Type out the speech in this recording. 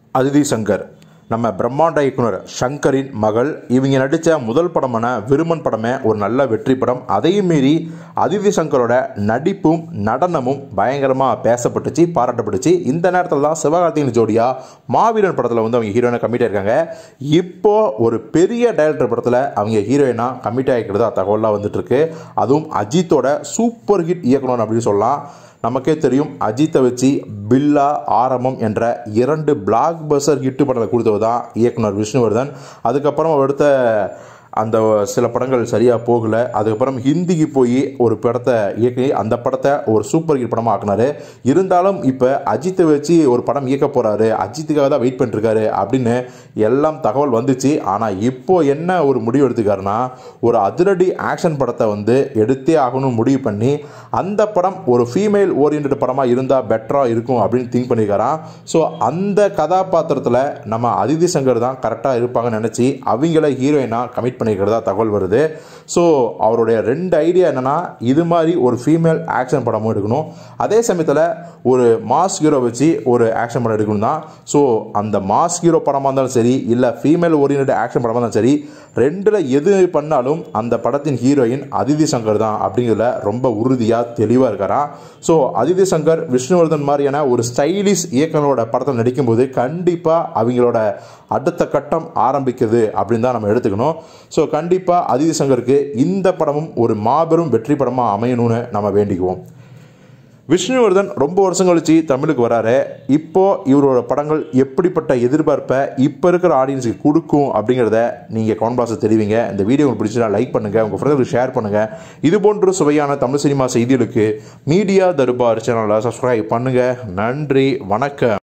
அதிதி சங்கர் நம்ம பிரம்மாண்ட இயக்குனர் சங்கரின் மகள் இவங்க நடித்த முதல் படமான விருமன் படமே ஒரு நல்ல வெற்றி படம் அதையும் மீறி அதிதி சங்கரோட நடிப்பும் நடனமும் பயங்கரமாக பேசப்பட்டுச்சு பாராட்டப்பட்டுச்சு இந்த நேரத்தில் தான் சிவகார்த்திகேயன் ஜோடியா மாவீரன் படத்தில் வந்து அவங்க ஹீரோயினை கமிட் ஆயிருக்காங்க இப்போ ஒரு பெரிய டைரக்டர் படத்தில் அவங்க ஹீரோயினாக கமிட் ஆகிக்கிறதா தகவலாக வந்துட்டு இருக்கு அதுவும் அஜித்தோட சூப்பர் ஹிட் இயக்குனர் அப்படின்னு சொல்லலாம் நமக்கே தெரியும் அஜித்தை வச்சு பில்லா ஆரம்பம் என்ற இரண்டு பிளாக் பஸ்டர் ஹிட்டு படத்தை கொடுத்தவர் தான் இயக்குனர் விஷ்ணுவர்தன் அதுக்கப்புறம் அவர் எடுத்த அந்த சில படங்கள் சரியாக போகல அதுக்கப்புறம் ஹிந்திக்கு போய் ஒரு படத்தை இயக்கி அந்த படத்தை ஒரு சூப்பர் ஹிட் படமாக ஆக்குனாரு இருந்தாலும் இப்போ அஜித்தை வச்சு ஒரு படம் இயக்க போகிறாரு அஜித்துக்காக தான் வெயிட் பண்ணிருக்காரு அப்படின்னு எல்லாம் தகவல் வந்துச்சு ஆனால் இப்போ என்ன ஒரு முடிவு எடுத்துக்காருன்னா ஒரு அதிரடி ஆக்ஷன் படத்தை வந்து எடுத்தே ஆகணும்னு முடிவு பண்ணி அந்த படம் ஒரு ஃபீமேல் ஓரியன்ட் படமாக இருந்தால் பெட்டராக இருக்கும் அப்படின்னு திங்க் பண்ணியிருக்காராம் ஸோ அந்த கதாபாத்திரத்தில் நம்ம அதிதி சங்கர் தான் கரெக்டாக இருப்பாங்கன்னு நினச்சி அவங்கள ஹீரோயினாக கமிட் பண்ணிக்கிறதா தகவல் வருது ஸோ அவருடைய ரெண்டு ஐடியா என்னென்னா இது மாதிரி ஒரு ஃபீமேல் ஆக்ஷன் படமும் எடுக்கணும் அதே சமயத்தில் ஒரு மாஸ் ஹீரோ வச்சு ஒரு ஆக்ஷன் படம் எடுக்கணும் தான் ஸோ அந்த மாஸ் ஹீரோ படமாக இருந்தாலும் சரி இல்லை ஃபீமேல் ஓரியன்ட் ஆக்ஷன் படமாக இருந்தாலும் சரி ரெண்டில் எது பண்ணாலும் அந்த படத்தின் ஹீரோயின் அதிதி சங்கர் தான் அப்படிங்கிறதுல ரொம்ப உறுதியாக தெளிவாக இருக்காராம் ஸோ அதிதி சங்கர் விஷ்ணுவர்தன் மாதிரியான ஒரு ஸ்டைலிஷ் இயக்குனரோட படத்தில் நடிக்கும்போது கண்டிப்பாக அவங்களோட அடுத்த கட்டம் ஆரம்பிக்குது அப்படின்னு தான் நம்ம எடுத்துக்கணும் ஸோ கண்டிப்பாக அதிதி சங்கருக்கு இந்த படமும் ஒரு மாபெரும் வெற்றி படமாக அமையணும்னு நம்ம வேண்டிக்குவோம் விஷ்ணுவர்தன் ரொம்ப வருஷம் கழிச்சு தமிழுக்கு வராரு இப்போ இவரோட படங்கள் எப்படிப்பட்ட எதிர்பார்ப்பை இப்போ இருக்கிற ஆடியன்ஸுக்கு கொடுக்கும் அப்படிங்கிறத நீங்கள் கமெண்ட் பாக்ஸில் தெரிவிங்க இந்த வீடியோ உங்களுக்கு பிடிச்சா லைக் பண்ணுங்கள் உங்கள் ஃப்ரெண்ட்ஸுக்கு ஷேர் பண்ணுங்கள் இது போன்ற சுவையான தமிழ் சினிமா செய்திகளுக்கு மீடியா தர்பார் சேனலை சப்ஸ்கிரைப் பண்ணுங்கள் நன்றி வணக்கம்